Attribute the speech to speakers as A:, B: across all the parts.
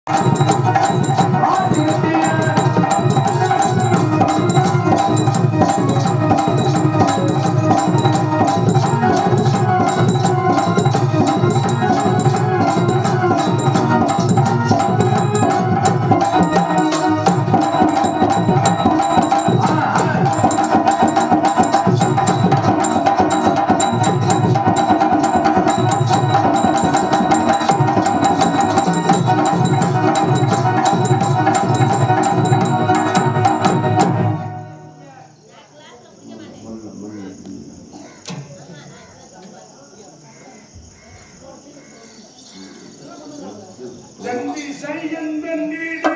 A: தந்தி செய்யன் வெண்ணீடு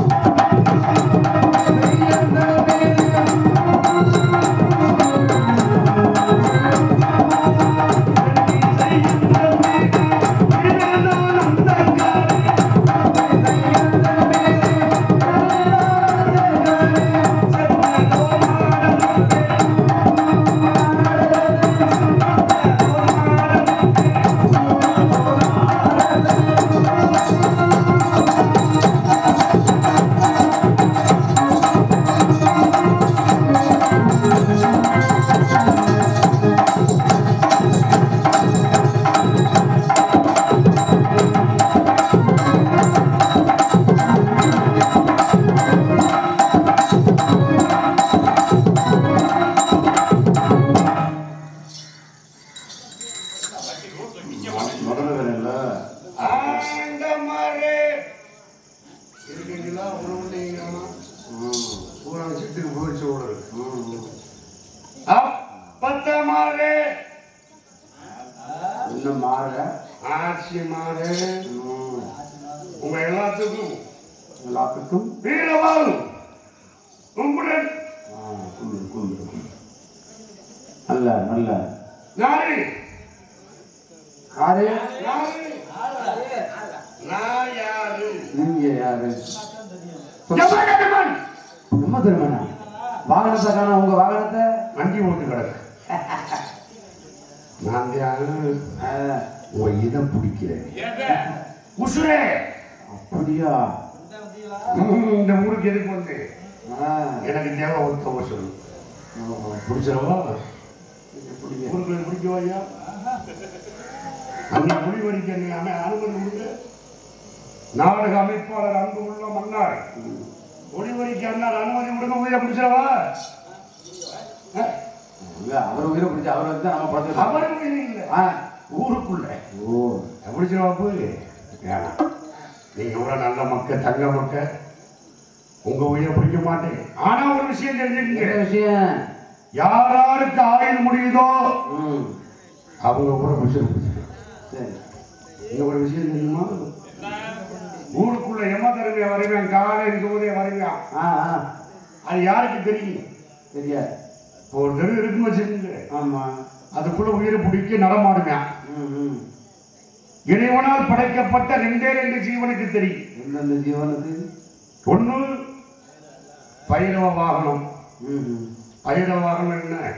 B: முதல்ல
A: ஆண்டமாரே இருக்கீங்களா உணவுண்டீங்களா பூரா சிட்டுக்கு போயிடுச்சு ஓடுறது அப்பத்தமாரே
B: இன்னும் மாற
A: ஆட்சி மாறே உங்க எல்லாத்துக்கும்
B: எல்லாத்துக்கும்
A: வீரவாள் உங்களுடன்
B: குண்டு குண்டு குண்டு நல்ல நல்ல
A: நாரு
B: யாரு
A: நாரு நான் யாரு
B: நீங்க யாரு
A: யமகண்டமன்
B: நம்ம திருமணா வாகனத்தை காண உங்க வாகனத்தை
A: வண்டி ஓட்டு கிடக்கு நான் யாரு
B: ஆ,
A: உன் இதை பிடிக்கிறேன் உசுரே
B: அப்படியா
A: ம், இந்த ஊருக்கு எதுக்கு வந்து
B: ஆ,
A: எனக்கு தேவை ஒருத்தவங்க சொல்லு
B: ஓஹோ.
A: பிடிச்சிடவா
B: அப்படியா?
A: ஊருக்கு பிடிக்கவா ஐயா அன்னை முடிவடிக்க நீ அமை அனுமதி கொடுங்க நாடக அமைப்பாளர் அன்பு உள்ள மன்னார்
B: ம்.
A: ஒளிவரிக்கு அண்ணார் அனுமதி கொடுங்க உயிரை பிடிச்சிடவா
B: இல்ல, அவர் உயிரை பிடிச்ச அவர் வந்து நம்ம படத்துல
A: அவரும் உயிர் இல்லை
B: ஆ,
A: ஊருக்குள்ள
B: ஓ
A: பிடிச்சிடவா போய் வேணாம் நீங்க கூட நல்ல மக்கள் தங்க மக்கள் உங்க உயிரை பிடிக்க மாட்டேன் ஆனா ஒரு விஷயம்
B: என்ன
A: தெரிஞ்சுக்கங்க
B: விஷயம்
A: யாராருக்கு ஆயுள் முடியுதோ
B: ம்
A: அவங்க கூட பிடிச்சிரு பிடிச்சிரு
B: சரி
A: இந்த ஒரு விஷயம் தெரியுமா ஊருக்குள்ள எம தருமையா வருவேன் காலை தூரே வருவேன்
B: ஆ ஆ
A: அது யாருக்கு தெரியும்
B: தெரியாது
A: இப்போ ஒரு தெரு இருக்குன்னு வச்சுக்கோங்க
B: ஆமா
A: அதுக்குள்ள உயிரை பிடிக்க நடமாடுவேன்
B: ம் ம்
A: இறைவனால் படைக்கப்பட்ட ரெண்டே ரெண்டு ஜீவனுக்கு தெரியும்
B: எந்தெந்த ஜீவனுக்கு
A: ஒண்ணு பைரவ வாகனம்
B: ம் ம்
A: பைரவ வாகனம் என்ன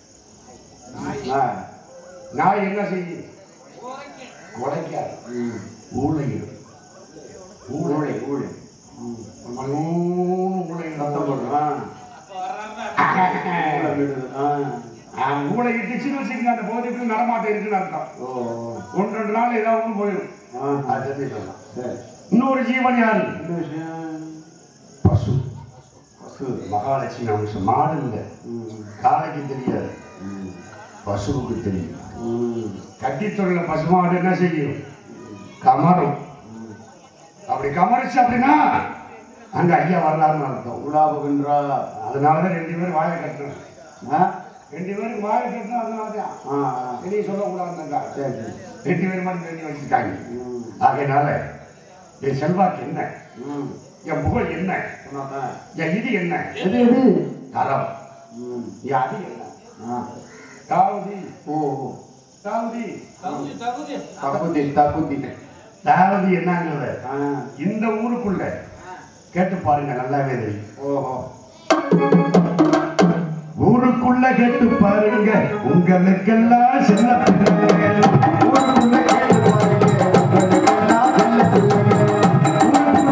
B: ஆ
A: நாய் என்ன செய்யும் உழைக்காது
B: ம்
A: ஊழையிடும்
B: ஊழை ஊழை ம்
A: ஊழையிடும்
B: சத்தம் போடுறோம் ஆ ஊழை விடுது. ஆ
A: ஊழையிட்டுச்சுன்னு வச்சுக்கோங்க அந்த போதைக்கு நடமாட்டம் இருக்குன்னு அர்த்தம்
B: ஓ ஓ.
A: ஒன்று ரெண்டு நாள் ஏதாவது ஒன்று போயிடும்
B: ஆ
A: அது தெரிஞ்சுக்கலாம்
B: சரி
A: இன்னொரு ஜீவன் யாரு
B: என்ன விஷயம்
A: பசு
B: பசு
A: மகாலட்சுமி அம்சம் மாடு இல்லை
B: ம்
A: காளைக்கு தெரியாது
B: ம்
A: பசுவுக்கு தெரியும்
B: ம்
A: கட்டித்தொழில பசுமாடு என்ன செய்யும் கமரும்
B: ம்.
A: அப்படி கமரிச்சு அப்படின்னா அங்க ஐயா வரலாறுன்னு அர்த்தம்
B: உலாவுகின்றா
A: அதனாலதான் ரெண்டு பேரும் வாயை கட்டணும்
B: ஆ
A: ரெண்டு பேருக்கு வாயை கட்டணும் அதனாலதான்
B: ஆ ஆ.
A: வெளியே சொல்லக்கூடாதுங்க
B: சரி சரி
A: ரெண்டு பேரும் மட்டும் தெரிஞ்சு வச்சுட்டாங்க
B: ம்
A: ஆகையினால என் செல்வாக்கு என்ன
B: ம்
A: என் புகழ் என்ன
B: சொன்னாதான்
A: என் இது என்ன
B: எது எது
A: தரம்
B: ம்
A: என் அது என்ன
B: ஆ
A: தாவதி
B: ஓ
A: தாவதி
B: தகுதி தகுதி
A: தாவதி என்னங்கிறத
B: ஆ
A: இந்த ஊருக்குள்ள கேட்டு பாருங்க நல்லாவே தெரியும்
B: ஓஹோ
A: ஊருக்குள்ள கேட்டு பாருங்க உங்களுக்கெல்லாம் சின்ன பிள்ளைங்க.
B: ஊருக்குள்ள கேட்டு பாருங்க, உங்களுக்கெல்லாம் நல்ல பிள்ளைங்க. ஊருக்குள்ள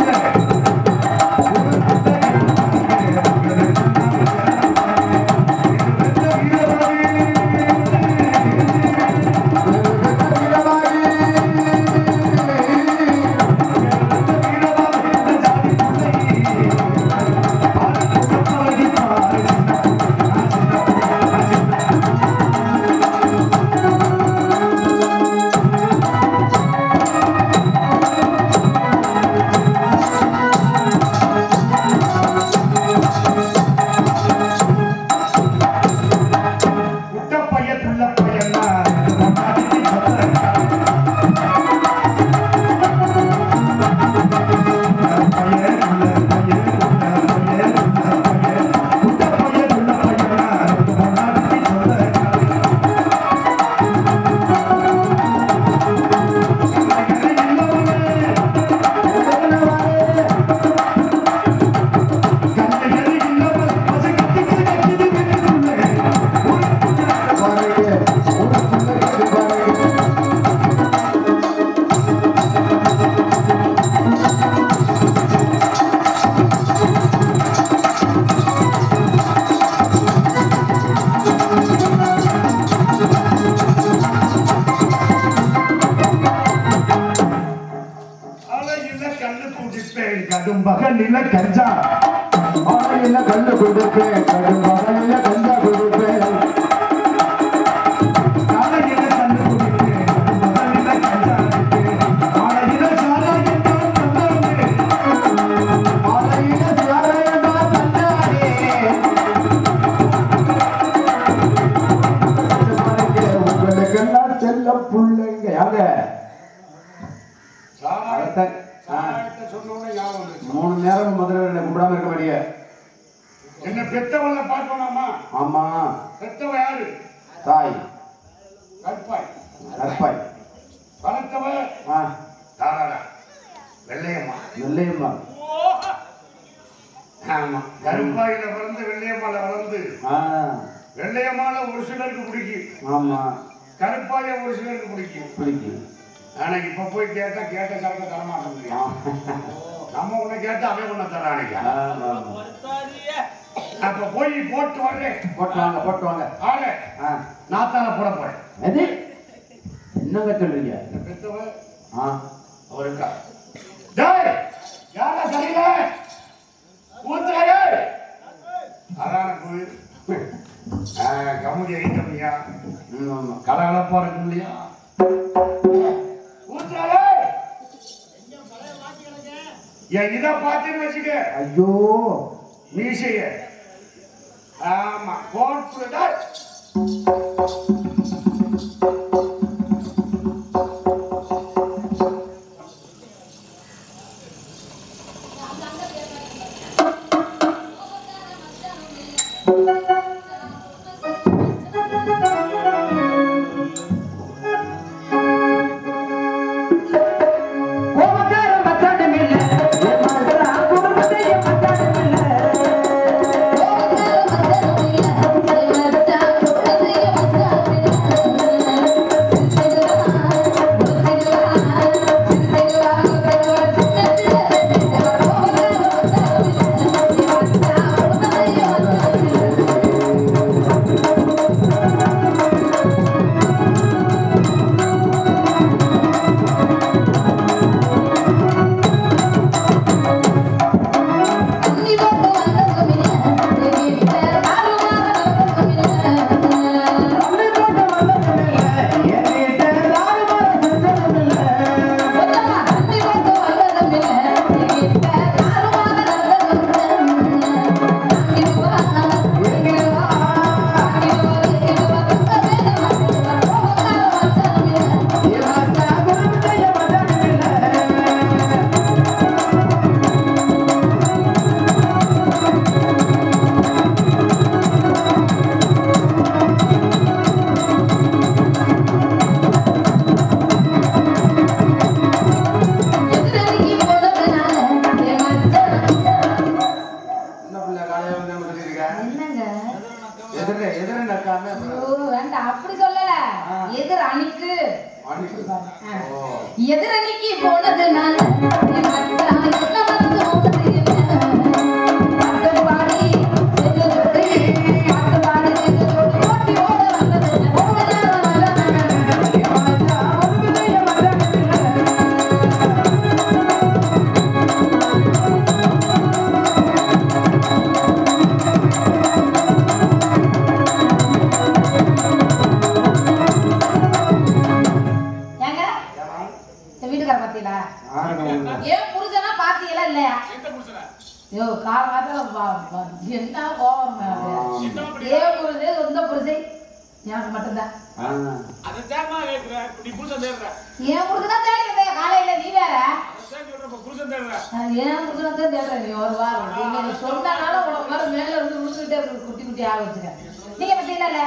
A: குடிப்பேன் கடும் பகலில கஞ்சா
B: மாலையில கண்டு கொடுப்பேன் கடும் பகலில கஞ்சா கொடுப்பேன்
A: காலையில கண்டு குடிப்பேன் கடும் பகலில கஞ்சா குடிப்பேன் மாலையில சாராயம் தான் தந்தானே.
B: மாலையில சாராயமா தந்தானே உங்களுக்கெல்லாம் செல்ல புள்ளைங்க யாங்க
A: சாராயம்
B: அடுத்த ஆ,
A: சாராயத்தை சொன்ன உடனே ஞாபகம் வந்துச்சு.
B: மூணு நேரம் முதல்ல என்னை கும்பிடாம இருக்க மாட்டீங்க
A: என்ன பெத்தவள பார்க்கலாமா
B: ஆமா
A: பெத்தவ யாரு
B: தாய்
A: கற்பாய்
B: கற்பாய்
A: வளர்த்தவ
B: ஆ
A: தாராடா வெள்ளையம்மா
B: நெல்லையம்மா
A: ஆமா கருப்பாயில பிறந்து வெள்ளையம்மால வளர்ந்து
B: ஆ
A: வெள்ளையம்மால ஒரு சிலருக்கு பிடிக்கும்
B: ஆமா
A: கருப்பாய ஒரு சிலருக்கு பிடிக்கும்
B: பிடிக்கும்
A: ஆனா இப்ப போய் கேட்டா கேட்ட சாப்பிட தரமாட்டோம்
B: ஆ.
A: நம்ம உன்னை கேட்டா அவன் உன்னை தரானிக்கா
B: ஆமா, ஆமா.
A: அப்ப போய் போட்டு வர்றேன்
B: போட்டு வாங்க போட்டு வாங்க
A: ஆளு
B: ஆ
A: நாத்தால போட போறேன்
B: எது என்னங்க சொல்றீங்க
A: இந்த பெத்தவ
B: ஆ
A: அவருக்கா டேய் யாரா சரியில்ல ஊத்துறாயே அதான கோயில் கமுதி ஐட்டம்யா
B: ம், ஆமா
A: கலகலப்பா இருக்கும் இல்லையா ஊத்துறாயே என் இதை பார்த்துன்னு வச்சுக்க
B: ஐயோ
A: மீசைய ஆமா கோட்டு டேய்.
B: கோபக்காரன் மச்சானும் இல்ல என் மகளா குடும்பத்தையும் மச்சானும் இல்ல தம்பி போட்ட மல்லனும் இல்ல என் வீட்டை தாறுமாற செஞ்சதும் இல்ல என் மச்சா குடும்பத்தையும் மச்சானும் இல்ல என்ன பிள்ளை காலையில வந்து நம்ம சொல்லியிருக்க
C: என்னங்க
B: எதிர எதிர நக்காம
C: ஐயோ, வேண்டாம் அப்படி சொல்லல எதிர் அணிக்கு எதிர் அணிக்கு போனது நான் என் மச்சான் என்ன வந்து ஓடுது என்ன? பாட்டு பாடி செஞ்சதோடு, பாட்டு பாடி செஞ்சதோடு, ஓட்டி ஓட வந்தது என்ன? ஓடலாம் வல்லவன். ஏங்க இந்த வீட்டுக்கார பாத்தீங்களா ஏன் புருஷனா பாத்தீங்களா இல்லையா ஐயோ காலங்காத்தால பா- பா- என்ன கோவம் மேல. ஏன் புருஷன் சொந்த புருஷன் எனக்கு மட்டும்தான்
D: அதுதாம்மா கேக்குறேன். நீ புருஷன் தேடுற.
C: ஏன் புருஷன் தான் தேடி வந்தேன் காலையில நீ வேற
D: அதுதான் சொல்றேன், இப்ப புருஷன் தேடுற.
C: நான் ஏன் புருஷனை தான் தேடுறேன் நீ ஒரு வாரம் இல்ல நீ சொன்னனால உனக்கு மாதிரி மேல இருந்து விழுந்துட்டே இருக்கு குட்டி குட்டி ஆக வச்சுக்க நீங்க பார்த்தீங்களா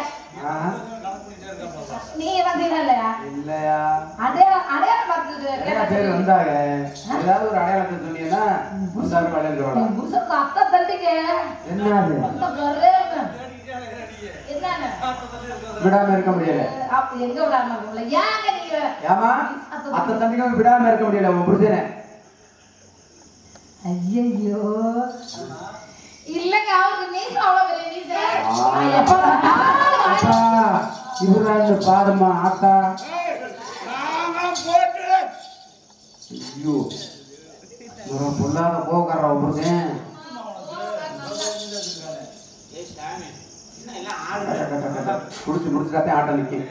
C: நீங்க பார்த்தீங்களா இல்லையா
B: இல்லையா
C: அடையாளம் அடையாளம் பார்த்துட்டு
B: நிறைய பேர் வந்தாங்க ஏதாவது ஒரு அடையாளத்தை சொன்னீங்கன்னா வந்தாரு பழைய
C: என் புருஷனுக்கு அத்தை தண்டிக்க
B: என்னது
C: அத்தை கரேன்னு. என்னன்னு
B: விடாம இருக்க முடியல
C: அப்ப எங்க விடாம இருக்கும்ல ஏங்க நீங்க
B: ஏமா அத்த தம்பிக்கு விடாம இருக்க முடியல உன் புருஷனை
C: ஐயோ இல்லங்க அவருக்கு மீச அவ்வளவு பெரிய மீச
B: ஆ.
C: நான் எப்ப பார்த்தாலும்
B: அப்பா இவரா இந்த பாதமா ஆத்தா
A: ஏய், நானா போட்டு
B: ஐயோ ஒரு பொல்லாத போக்கார ஒருத்தன்
E: ஏய் சாமி என்ன எல்லாம் ஆடுது
B: குடிச்சு முடிச்சுட்டாத்தே ஆட்டம் நிற்கும்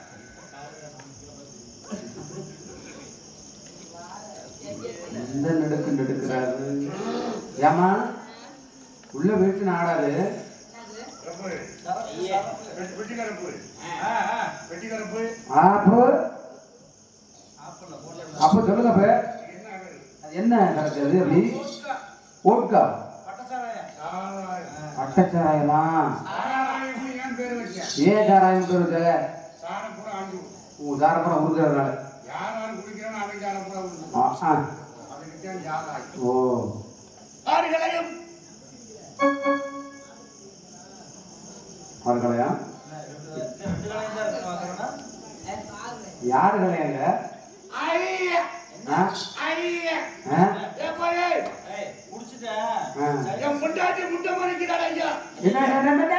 B: எந்த நெடுக்கு நெடுக்கிறாரு ஏமா உள்ள வீட்டு ஆடாது
A: கருப்பு
E: ஐயே
A: வெட்டி- வெட்டி கருப்பு ஆ, ஆ, வெட்டி கருப்பு
B: அப்போ அப்போ சொல்லுங்க அப்ப
A: என்ன அது?
B: அது என்ன கரெக்ட் அது அப்படி ஓட்கா
A: சாராயம்.
B: அட்டச்சாராயமா
A: சாராயம்னு ஏன் பேர் வச்சேன்
B: ஏன் சாராயம் சொல்லுங்க
A: சாரம் பூரா ஆஞ்சு
B: உங்க சாரப்படம் உருக்கிறதுனால
A: யார் யார் குடிக்கிறானோ அவன் சாரம் பூரா உண்டு
B: ஆ ஆ.
A: அதுக்கு தான் சாராயம்
B: ஓ
A: ஆறுகளையும்
B: அவர்களையா யாரு கலையாங்க
A: ஐய
B: ஆ
A: ஐய
B: ஆ
A: ஏப்பாயே
E: ஏய் குடிச்சிட்ட
B: ஆ.
A: என் முண்டாட்டி முட்டை மணிக்கிறாள் ஐயா
B: என்ன என்ன, என்ன என்ன?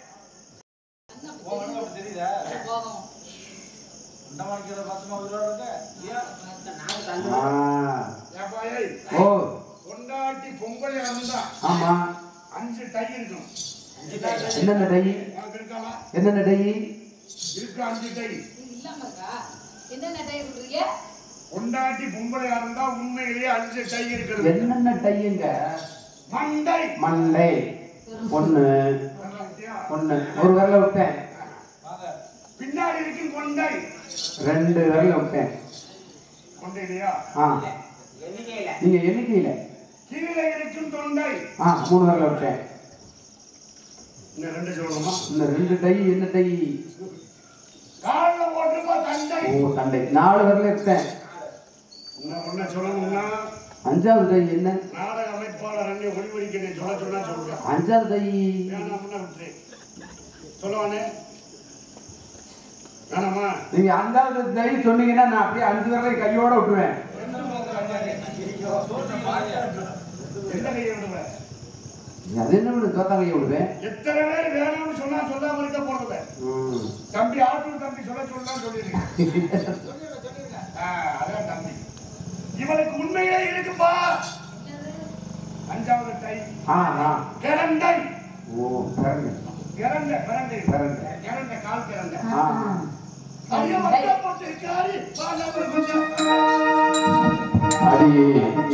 E: உன் அப்படி தெரியுதா இந்த மணிக்கு பத்து ரூபா இருக்கு
B: ஆ
A: ஏப்பாயே
B: ஓ
A: பொண்டாட்டி பொங்கல் இருந்தா
B: ஆமா
A: அஞ்சு டை இருக்கும்
B: என்னென்ன டை
A: உனக்கு இருக்காளா
B: என்னென்ன டை
A: இருக்கு அஞ்சு டை
C: இல்லாம இருக்கா என்னென்ன டைம் சொல்றீங்க
A: பொண்டாட்டி பொம்பளையா இருந்தா உண்மையிலேயே அஞ்சு டை இருக்கிறது
B: என்னென்ன டையுங்க
A: மண்டை
B: மண்டை ஒண்ணு ஒண்ணு ஒரு விரல விட்டேன்
A: பின்னாடி இருக்கும் கொண்டை
B: ரெண்டு விரல விட்டேன்
A: கொண்டை இல்லையா
B: ஆ
E: எண்ணிக்கையில
B: நீங்க எண்ணிக்கையில
A: கீழே இருக்கும் தொண்டை
B: ஆ மூணு விரல விட்டேன்
A: இன்னும் ரெண்டு சொல்லணுமா
B: இந்த ரெண்டு டை என்ன டை
A: காலில் போட்டுப்பா தண்டை
B: ஓ தண்டை நாலு விரல விட்டேன்
A: இன்னும் ஒண்ணு சொல்லணும்னா
B: அஞ்சாவது டை என்ன
A: நாடக அமைப்பாளர் அண்ணே ஒளிவடிக்க நீ சொல்ல சொன்னா சொல்லுங்க
B: அஞ்சாவது டை
A: வேணாம் முன்ன விட்டு சொல்லுவானே வேணாமா
B: நீங்க அஞ்சாவது டை சொன்னீங்கன்னா நான் அப்படியே அஞ்சு விரலை கையோட விட்டுருவேன்
A: எந்த கையை விடுவேன்
B: அது என்ன விடு தோத்தா கையை விடுவேன்
A: எத்தனை பேர் வேணும்னு சொன்னா சொல்லாம இருக்க போறது
B: ம்.
A: தம்பி ஆட்டூர் தம்பி சொல்ல சொல்லலாம் சொல்லிருக்கேன் ஆ, அதான் தம்பி இவனுக்கு உண்மையிலே இருக்குப்பா அஞ்சாவது டை
B: ஆ ஆ
A: கிரண்டை
B: ஓ பிறகு
A: கிரண்ட பிறண்டை
B: பிறண்டை.
A: கிரண்ட கால் கிரண்ட
B: ஆ
A: ஐயோ வட்டா போட்டிருக்காரு பாலாபுரம் கொஞ்சம்
B: அடியே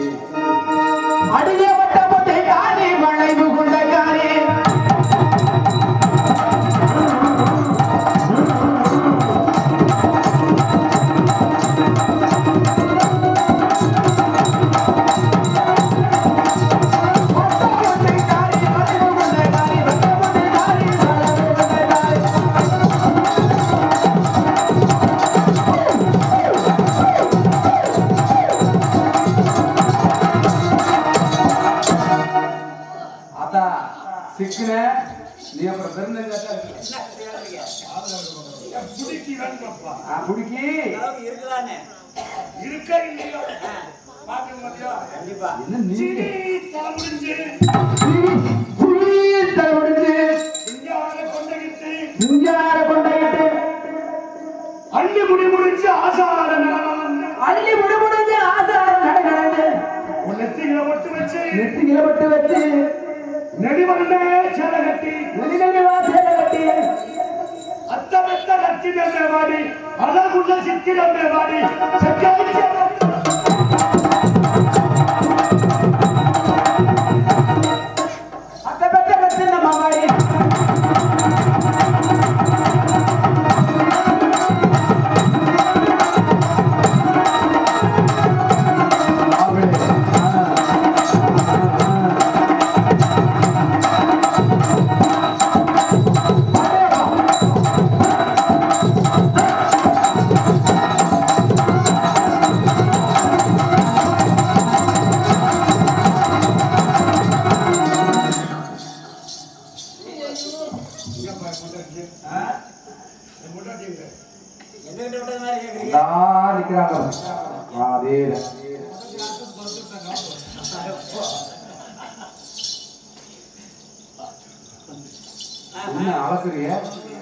B: அடியே வட்டப்பட்டை காணி வளைவு கொண்ட காணி வட்டப்பட்டை காணி வளைவு கொண்ட காணி வட்டப்பட்டை காணி வளைவு கொண்ட காணி அத்தா சிக்குன நீ அப்புறம் பிறந்தங்க
A: புடிக்கி வேணும்ப்பா
B: புடிக்கி
E: அளவுக்கு இருக்குதானே
A: இருக்க இல்லையா பாத்து மதியா
E: கண்டிப்பா
B: என்ன நீ
A: சீனி தலை முடிஞ்சு
B: புலி தலைவடுத்து
A: இந்தியாவில கொண்டகிட்டு
B: சிங்கார கொண்டாயிட்டு
A: அள்ளி முடி முடிஞ்சு ஆசார நடனம்
B: அள்ளி முடுமுடுந்து ஆதாரம் நடக்கிறது
A: உன் நெத்தியில ஒட்டு வச்சு
B: நெத்திகளை பட்டு வச்சு
A: நெடிவண்ணே சேலை கட்டி
B: வெளிநகை வாசல கட்டி
A: அத்தமெத்த கட்டி நம்பே வாடி அழகுள்ள சித்தி நம்பே வாடி செக்காய் சேலை
B: அத்த பெற்ற பெற்ற நம்ம மாடி
A: இங்க பாரு கொண்டாட்டி
E: ஆ?
A: என் கொண்டாட்டிங்க
E: எங்ககிட்ட விட்டது மாதிரி கேக்குறீங்க
B: தான் நிக்கிறாங்க அதே என்ன அளக்குறிய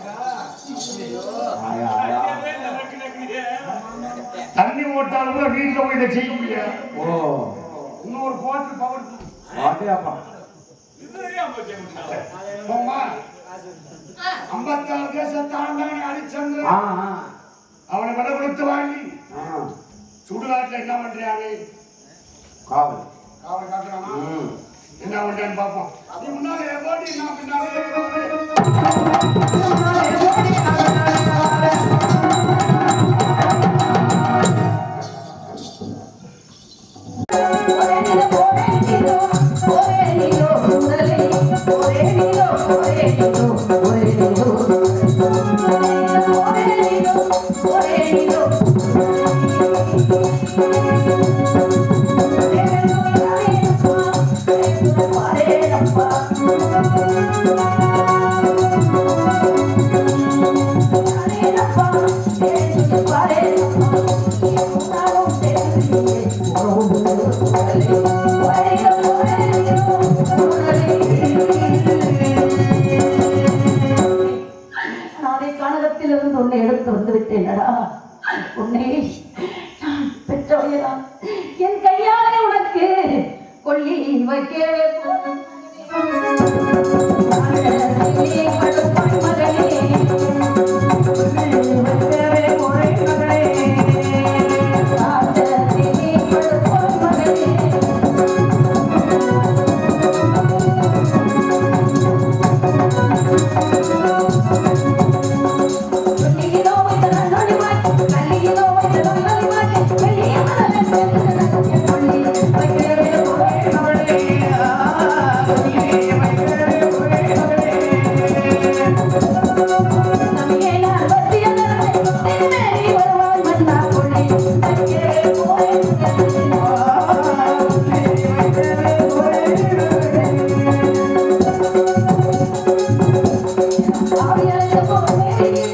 B: ஆயா ஆயா
A: தண்ணி ஓட்டாலும் கூட வீட்டுல போய் இதை செய்ய முடியாது
B: ஓ
A: இன்னொரு கோட்டு பவர்
B: வாட்டியாப்பா
D: இது தெரியாம போச்சு எனக்கு.
A: போமா
C: ஆ,
A: ஐம்பத்தாறு கேச தாண்டானே
B: ஆ
A: ஹரிச்சந்திரன்
B: ஆ
A: அவனை விட கொடுத்து வாங்கி
B: ஆ
A: சுடுகாட்டுல என்ன பண்றானே
B: காவல்
A: காவல் காட்டுறானா
B: ம்
A: என்ன பண்றேன்னு பார்ப்போம் நீ முன்னாலே ஓடி நான் பின்னாலே ஓடி.
F: நானே கனகத்திலிருந்து உன்னை எடுத்து வந்து விட்டேனடா உன்னை நான் பெற்றவையதான் என் கையாலே உனக்கு கொல்லி வைக்கவே போதும். மகனே, படுப்பாய் மகனே, வைக்கவே ஒரே மகனே. ஆதரவே படுப்பாய் மகனே. சொல்லியதோ வைத்ததான் நொடிமாய், கல்லியதோ வைத்ததான் நொடிமாய், வெள்ளிய மலரன் வெள்ளன கொள்ளி வைக்கவே ஒரே மகனே. நம்பியே நான் வசியனரை, திருநேரி வருவாய் மன்னா கொள்ளி வைக்கவே ஒரே ஆவியரே போலே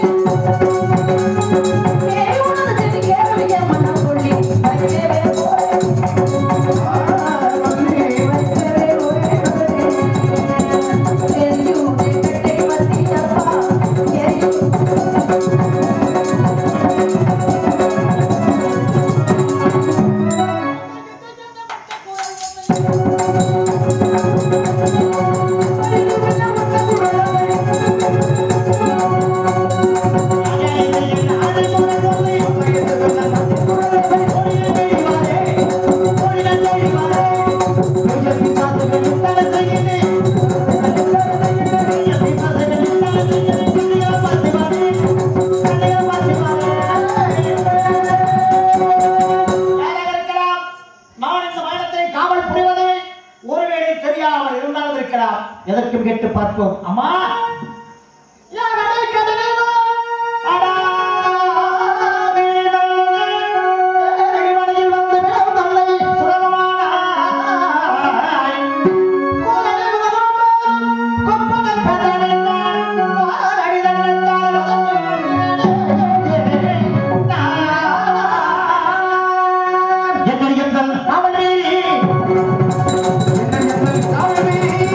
E: யாராக இருக்கலாம் நான் இந்த பயணத்தை காவல் புரிவது ஒருவேளை தெரியாமல் இருந்தாலும் இருக்கலாம் எதற்கும் கேட்டு பார்ப்போம் அம்மா யாரடை கதவேனோ? அடா, வீணோ, இறைவனையில் வந்து விழும் தன்னை சுரமானாய். கோலனை முதலோடு கொப்பனை பெறவென்றான். வாரடி தன்னைத்தான் வதங்கினேன். நான் எங்கள் எங்கள் காவல் மீறி எங்கள் எங்கள் காவல் மீறி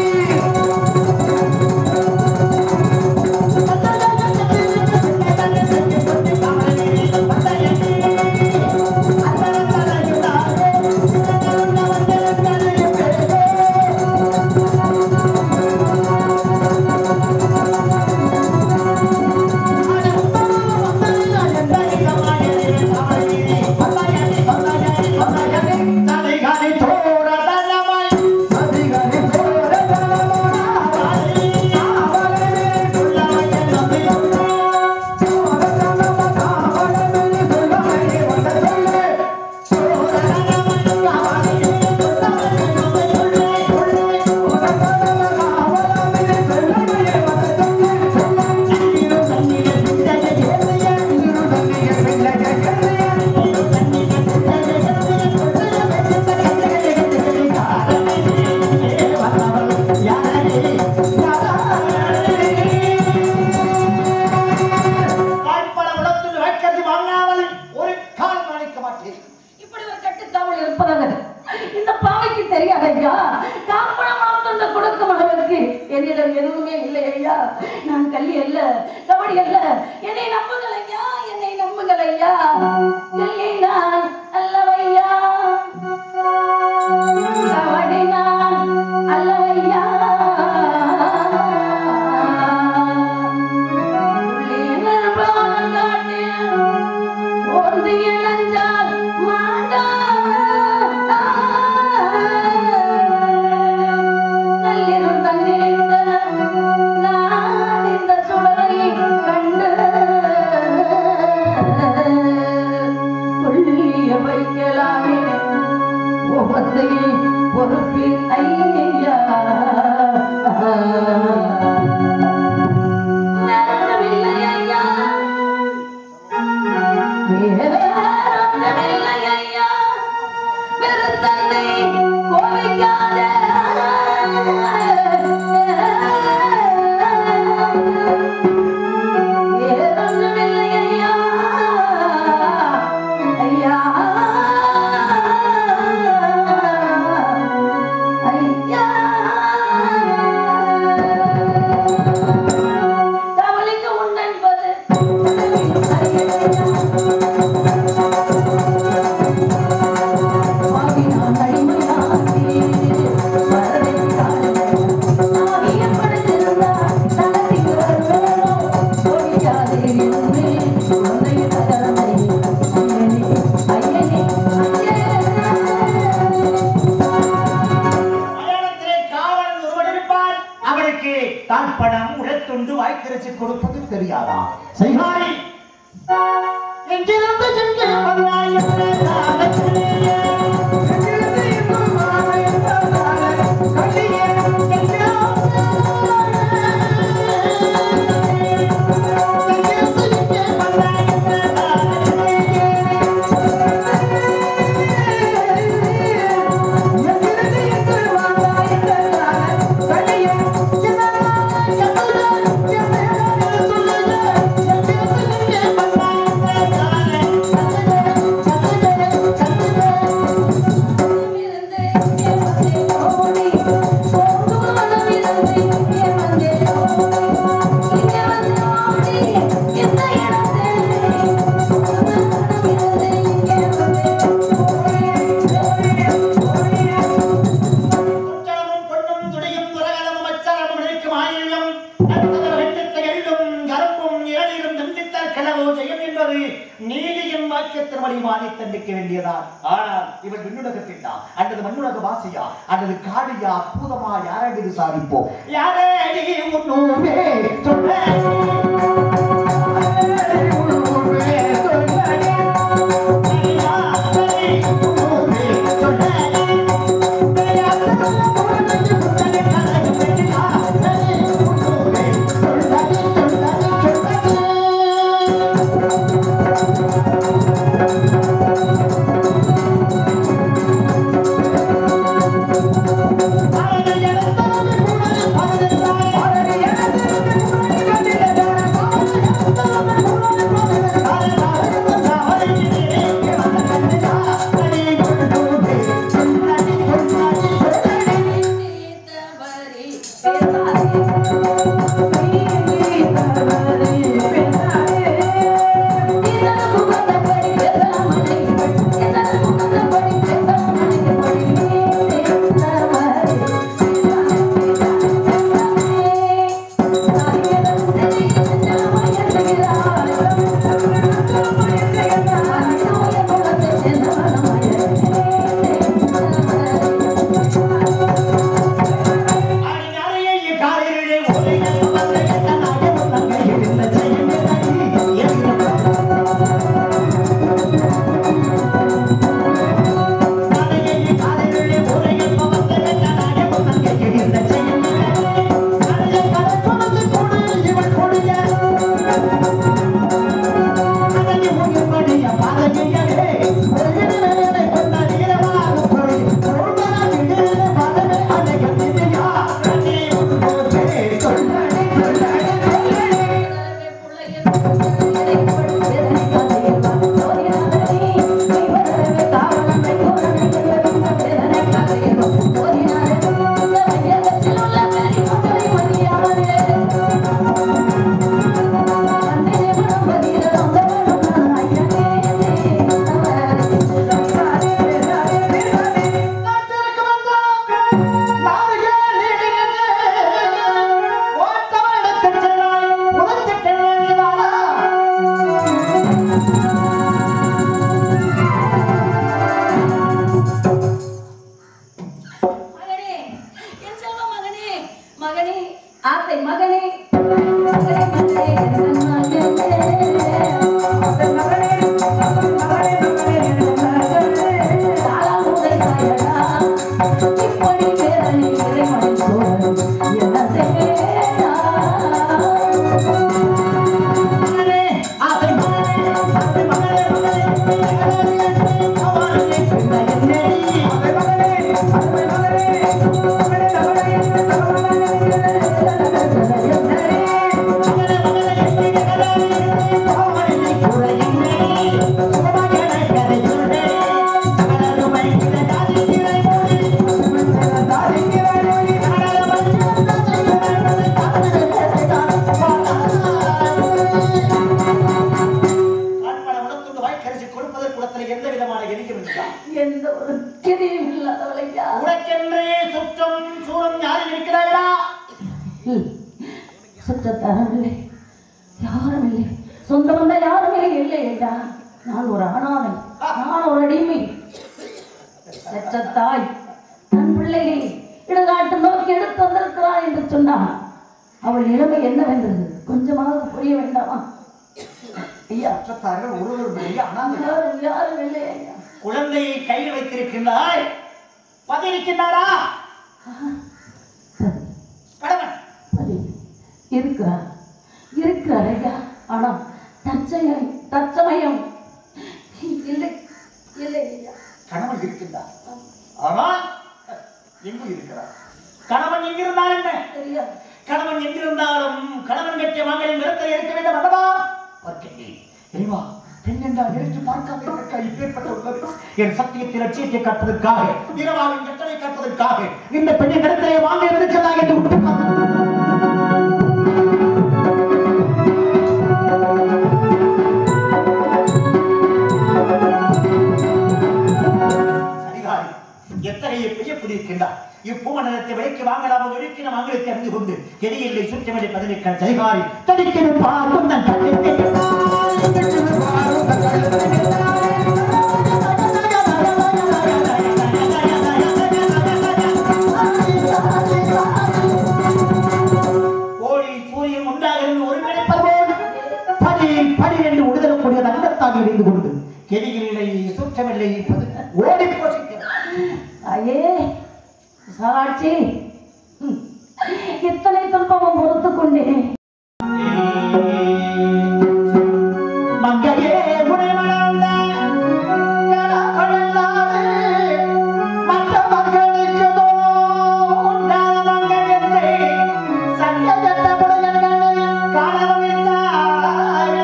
E: ஒரு காலம் நினைக்க மாட்டேன்
F: இப்படி ஒரு கட்டுக்காவல் இருப்பதாக இந்த பாவைக்கு தெரியாது ஐயா காப்பணம் மாத்தந்த கொடுக்கும் அளவிற்கு என்னிடம் எதுவுமே இல்லை ஐயா நான் கள்ளி அல்ல கபடி அல்ல என்னை நம்புங்கள் ஐயா என்னை நம்புங்கள் ஐயா கள்ளி நான் அல்லவையா ஐயா வேறொன்றுமில்லை ஐயா வேறொன்றுமில்லை ஐயா வெறும் தன்னை கோபிக்காத வேறொன்றுமில்லை ஐயா ஐயா ஐயா தமிழுக்கு உண்டென்பது ஆவினான் அடிமையாகி வரவேற்கிறார்கள். ஆவியப்படுத்திருந்தார் தனக்கு வருவேனோ ஒழியாதே என்று உன்னை தகரமை ஐயனே ஐயனே ஐயனே
E: மலையாளத்திலே காவலன் ஒருவன் இருப்பான் அவனுக்கு தான் பணம் உடற்துண்டு வாய்க்கரிசி கொடுப்பது தெரியாதா செய்காரி எங்கிருந்து எங்கே வந்தாய் என்ற காலத்திலே, எங்கிருந்து எங்கு வந்தாய் என்ற காலத்திலே, கண்ணியே, எங்கிருந்து எங்கே வந்தாய் என்ற காலத்திலே, உச்சரமும் பொன்னும் துணியும் துரகலமும் அச்சரமும் நிற்கும் ஆயிரம் நட்சத்திர வெட்டத்தை எள்ளும் கருப்பும் ஏழிலும் தண்டித்தால் கிளவோ ஜெயம் என்பது நீதியின் வாக்கியத்தின்படி மாறி தண்டிக்க வேண்டியதான் ஆனால் இவன் விண்ணுலகத்திட்டா அல்லது மண்ணுலக வாசியா அல்லது காளியா பூதமா யாரை மீது சாதிப்போம் யாரே அடி உன்னோமே சொல்ல
F: மகனே என் செல்வ மகனே மகனே ஆசை மகனே மகனே மகனே என் மகனே ஆசை மகனே மகனே மகனே மகனே என் மகனே தாளாமுதை சாயடா இப்படி பேரன் இறைவன் சோழன் என்ன செய்யலாம்
E: மகனே, ஆசை மகனே, ஆசை மகனே, மகனே, மகனே, அவனே பிள்ளை என்னை. ஆசை மகனே, ஆசை மகனே, மகனே, மகனே, எந்த விதமான எரியும் இருந்தால்
F: எந்த ஒரு கிரியும் இல்லாதவளையா
E: உனக்கென்றே சுற்றம் சூழம் யாரும் இருக்கிறாயா
F: சுற்றத்தாரும் இல்லை யாரும் இல்லை சொந்த பந்த யாருமே இல்லை ஐயா நான் ஒரு அனாதை நான் ஒரு அடிமை பெற்ற தாய் தன் பிள்ளையை இடுகாட்டு நோக்கி எடுத்து வந்திருக்கிறாள் என்று சொன்னான் அவள் நிலைமை என்னவென்றது கொஞ்சமாக புரிய வேண்டாமா ஐயா
E: சுற்றத்தார்கள் ஒருவர் மேலே அனாதை
F: யாரும் யாரும் இல்லை ஐயா
E: குழந்தையை கையில் வைத்திருக்கின்றாய் பதிருக்கின்றாரா
F: சரி
E: கணவன்
F: சரி இருக்கிறார் இருக்கிறார் ஐயா ஆனால் தற்சமயம் தற்சமயம் இல்லை இல்லை ஐயா
E: கணவன் இருக்கின்றார் ஆனால் எங்கு இருக்கிறார் கணவன் எங்கிருந்தால் என்ன
F: தெரியாது
E: கணவன் எங்கிருந்தாலும் கணவன் கட்டிய மகளின் நிறத்தில் இருக்க வேண்டும் அல்லவா பார்க்கிறேன் தெரியுமா பெண் என்றால் எடுத்து பார்க்காத எனக்கு இப்பேற்பட்ட உள்ளது என் சத்தியத்தை லட்சியத்தை காப்பதற்காக இரவாவின் கட்டளை காப்பதற்காக இந்த பெண்ணின் நிறத்திலே வாங்க இருக்கிறதாக என்று விட்டு பார்த்தேன். சரிகாரி எத்தகைய பெரிய புதியிருக்கின்றார் இப்பூமண்டலத்தை விலைக்கு வாங்கலாமோ இருக்கிற மங்களுக்கு அறிந்து கொண்டு எதிரில்லை சுற்றமடை பதினைக்க சரிகாரி தடிக்கணும் பார்க்கும் தன் கண்ணத்தை கோழி சூரியன் ஒன்றாக இருந்து ஒரு கிடைப்பது போல் படி படி என்று உடுதலக்கூடிய தங்கத்தாக இணைந்து கொண்டு எதிரில்லை சுற்றமில்லை ஓடி போசிக்கிறார்
F: ஐயே சாட்சி ம். இத்தனை துன்பமும் பொறுத்து கொண்டேன்
E: மங்கையே உனை மணந்த கடவுளல்லாது மற்ற மக்களுக்கு தோன்றாத மங்கள் என்று சங்ககத்த புடையன்களை காண வைத்தாய்.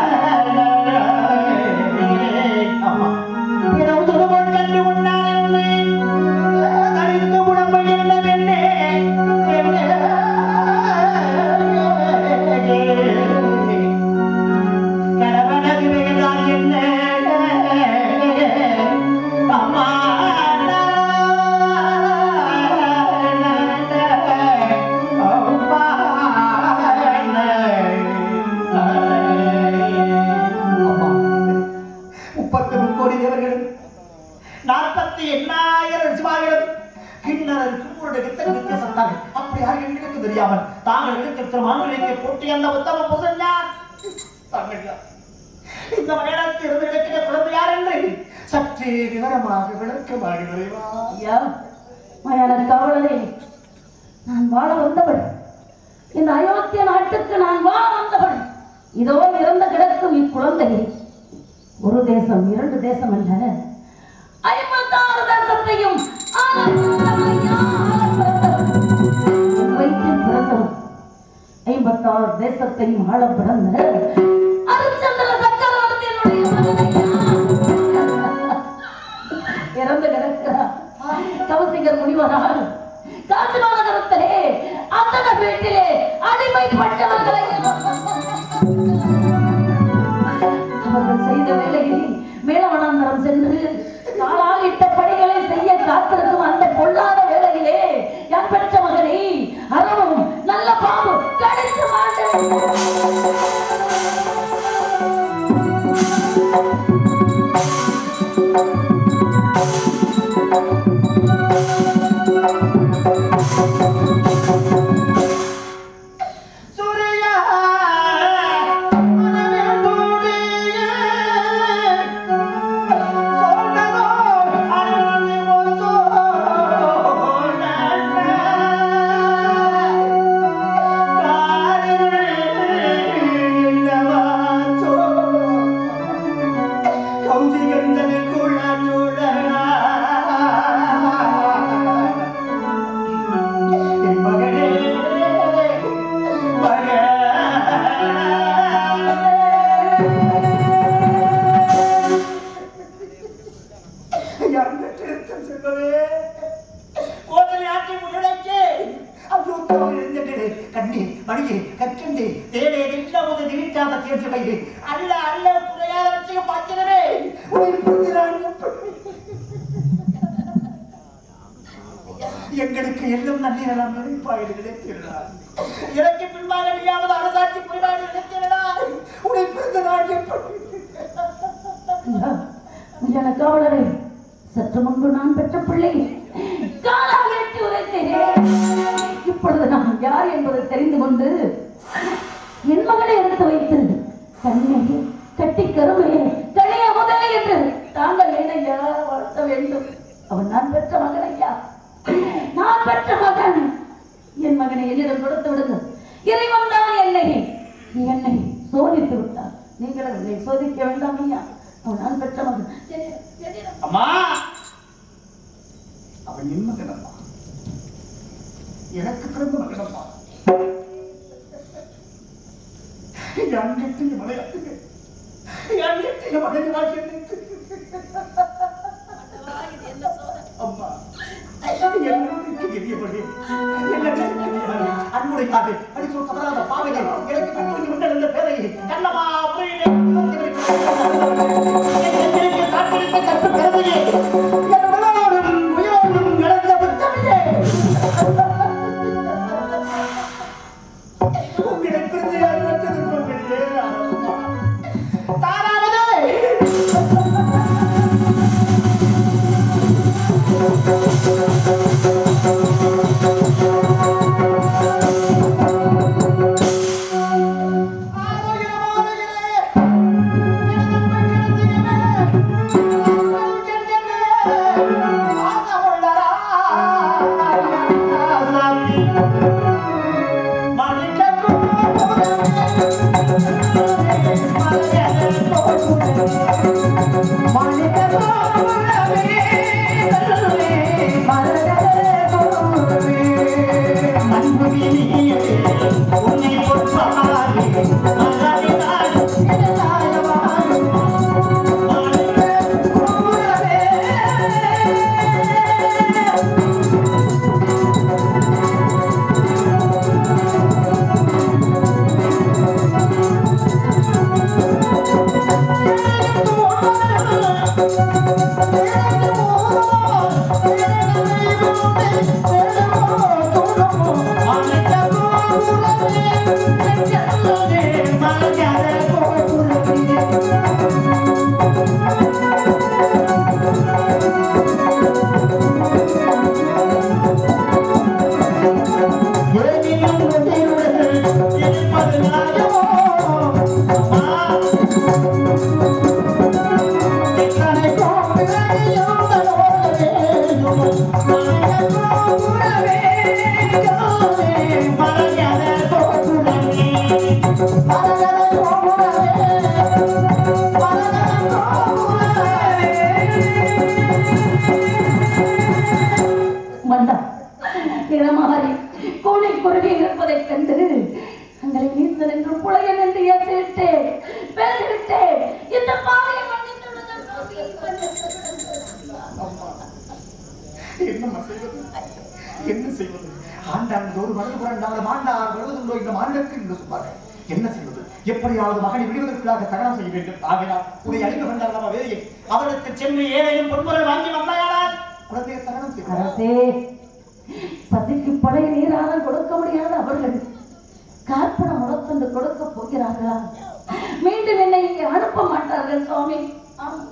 E: ஆமா. பிறவு துருவம் கண்டு உண்ணான் என்று தரித்து உடம்பு என்ன பெண்ணே, பெண்ணே. கணவனது வேதால் என்ன அம்மா முப்பத்தி முக்கோடி தேவர்களும் நாற்பத்தி எண்ணாயிரம் சிவாய்களும் கிண்ணறருக்கும் ஒரு எடுத்த சத்தார்கள் அப்படி யாரும் எங்களுக்கு தெரியாமல் தாங்கள் எடுத்த மாநிலத்தை போட்டி அந்த உத்தம புசன் யார் தாங்கள் யார் இந்த மயிலத்தில் இருந்து எடுக்கிற குழந்தை யார் என்று சற்றே விவரமாக விளக்கமாக விரைவா
F: ஐயா மயான காவலரே நான் வாழ வந்தவள் இந்த அயோத்திய நாட்டுக்கு நான் வாழ வந்தவள் இதோ இறந்து கிடக்கும் இக்குழந்தை ஒரு தேசம் இரண்டு தேசம் அல்ல ஐம்பத்தாறு தேசத்தையும் ஆளப்போறவன் ஐயா, ஆளப்போறவன். என் வயிற்றில் பிறந்தவன் ஐம்பத்தாறு தேசத்தையும் ஆள பிறந்த அரிச்சந்திர சக்கரவர்த்தியினுடைய மகன் ஐயா. இறந்து கிடக்கிறார் கவசிகர் முனிவரால் காசி மாநகரத்திலே அத்தனை வீட்டிலே அடிமைப்பட்டவர்களை அவர்கள் செய்த வேலையை மேலவனாந்தரம் சென்று காலால் இட்ட பணிகளை செய்ய காத்திருக்கும் அந்த பொல்லாத வேளையிலே யார் பெற்ற மகனை அறவும் நல்ல பாம்பு கடித்து மாண்டு
E: சூரியா மனமெழுந்தூடிய சோர்ந்ததோ அருள்நிமோசோ மணியே கற்கண்டே தேடே எல்லாம் ஒரு திவிட்டாத தேர்ச்சி வையே அல்ல அல்ல குறையாத வச்சு பார்க்கிறவே உன்னை புரிகிறான் எங்களுக்கு எல்லாம் நன்னிரலாம் நினைப்பாயில் நினைத்திருந்தார் எனக்கு பின்பாக நீயாவது அரசாட்சி புரிவாயில் நினைத்திருந்தார் உன்னை பிறந்த நாள் எப்படி
F: என காவலரே சற்று முன்பு நான் பெற்ற பிள்ளை காலால் எட்டி உதைத்தேன் இப்பொழுது நான் யார் என்பதை தெரிந்து கொண்டு என் மகனை எடுத்து வைத்து கண்ணை கட்டி கருமையே கனிய முதலே என்று தாங்கள் என்னையா வளர்த்த வேண்டும் அவன் நான் பெற்ற மகன் ஐயா நான் பெற்ற மகன் என் மகனை என்னிடம் கொடுத்து விடுங்கள் இறைவன் தான் என்னை என்னை சோதித்து விட்டார் நீங்களும் என்னை சோதிக்க வேண்டாம் ஐயா அவன் நான் பெற்ற மகன் என்னிடம், என்னிடம்
E: அம்மா அவன் என் மகனம்மா எனக்கு பிறந்த மகனம்மா எங்கிட்ட மலையாட்டுங்க எங்கிட்ட மலையாட்டு அம்மா என்னுடைய எரியபடி அன்புடைய காது படிச்சு தவறாத பாவைகள் எனக்கு பின்பற்றி உண்டெழுந்த பேரையை கண்ணமா புரியிலே காத்திருக்க கற்று பிறவையே என் உடலோடும் உயிரோடும் நடந்த புத்தமையே உங்களை பிரிந்து அறிவற்றது உங்களிலே தாராவதே உன்னை பொற்பாரி மகாவிதாய்
F: மண்டா நிறமாறி கோழி குருவி இருப்பதைக் கண்டு தங்களை நீசன் என்று புலையன் என்று ஏசிவிட்டேன் பேசிவிட்டேன் இந்த பாவையை மன்னித்து விடுங்கள் சுவாமி.
E: என்னம்மா செய்வது என்ன செய்வது ஆண்டாண்டு ஒரு மனித புரண்டாலும் ஆண்டார் வருவதுண்டோ இந்த மாநிலத்தில் என்று சொல்வார்கள் என்ன செய்வது எப்படியாவது மகனை விடுவதற்காக தகனம் செய்ய வேண்டும் ஆகினால் உடைய அழிக்க வேண்டாம் நம்ம வேலையை அவருக்கு சென்று ஏதேனும் பொன்முறை வாங்கி வந்தாயானால் குழந்தையை தகனம் செய்வார்
F: அரசே பசிக்கு பழைய நீராக கொடுக்க முடியாத அவர்கள் கார்ப்பணம் முடக்கொண்டு கொடுக்க போகிறார்களா மீண்டும் என்னை இங்கே அனுப்ப மாட்டார்கள் சுவாமி ஆம்.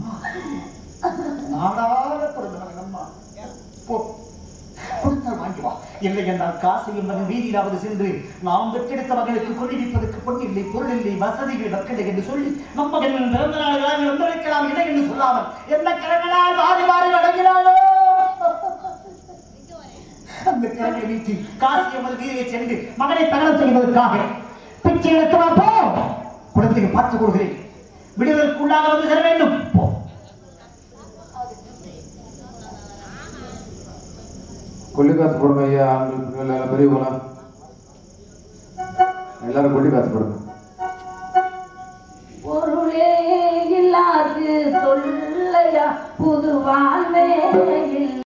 E: நாடாக பிறந்த மகன் அம்மா போ கொடுத்தால் வாங்கி வா இல்லை என்றால் காசு என்பது வீதியிலாவது சென்று நாம் பெற்றெடுத்த மகளுக்கு கொள்ளிப்பதற்கு பொன் இல்லை பொருள் இல்லை வசதிகள் மக்கள் என்று சொல்லி நம் மகன் பிறந்த நாளாக வந்திருக்கலாம் இல்லை என்று சொல்லாமல் என்ன கரங்களால் மாறி மாறி நடக்கிறாளோ அந்த கரங்களை நீட்டி காசி எமது வீதியை சென்று மகனை தகனம் செய்வதற்காக பிச்சை எடுத்து போ குழந்தையை பார்த்துக் கொள்கிறேன் விடுவதற்கு உள்ளாக வந்து செல்ல வேண்டும் போ
G: கொல்லி காசு போடுங்க ஐயா ஆண்கள் பெண்கள் எல்லாம் பெரியவங்களா எல்லாரும் கொல்லி காசு போடுங்க
F: பொருளே இல்லாது தொல்லையா புது வாழ்வே இல்லை